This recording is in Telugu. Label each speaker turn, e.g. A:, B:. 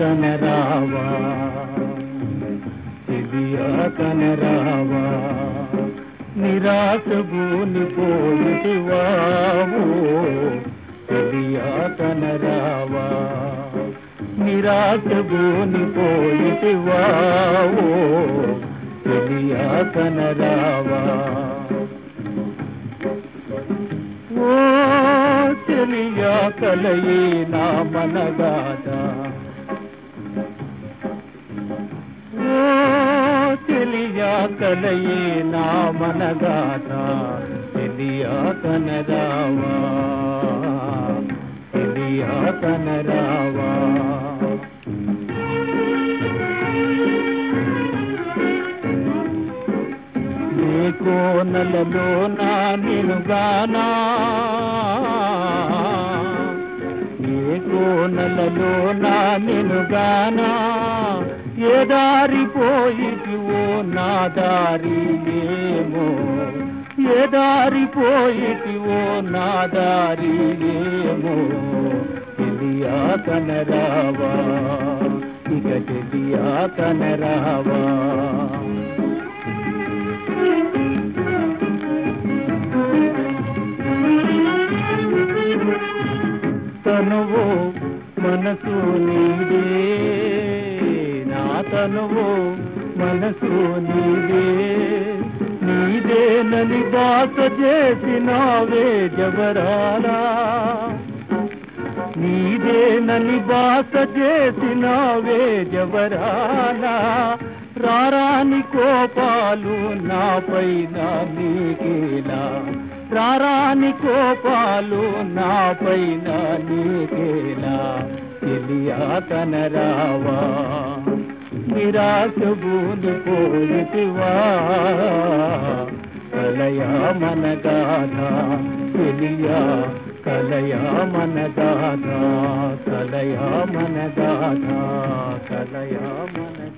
A: కనరావా చెలియా కనరావా నిరాశ భూని పోయిటివావు చెలియా కనరావా నిరాశ భూని పోయిటివావు చెలియా కనరావా ఓ చెలియా కలయే నా మనగాట ఓ చెలియా కలయే నా మనగాట చెలియా కనరావా చెలియా కనరావా ఏ కోనలలో నా నినుగానా ఏ కోనలలో నా నినుగానా ఏ దారి పోయిటివో నా దారి ఏమో ఏ దారి పోయిటివో నా దారి ఏమో తెలియా కనరావా ఇక తెలియా కనరావా తనువు మనసు నీదే నా తనువు మనసు నీదే నీదేనని బాస చేసినావే జబరాలా నీదేనని బాస చేసినావే జబరాలా రారాని కోపాలు నాపైన నీకేలా రారాని కోపాలు నాపైన నీకేలా తెలియా కనరావా నిరాశ భూని పోయితివా కలయా మన గాథ తెలియా కలయా మన గాథ కలయా మన గాథ కలయా మన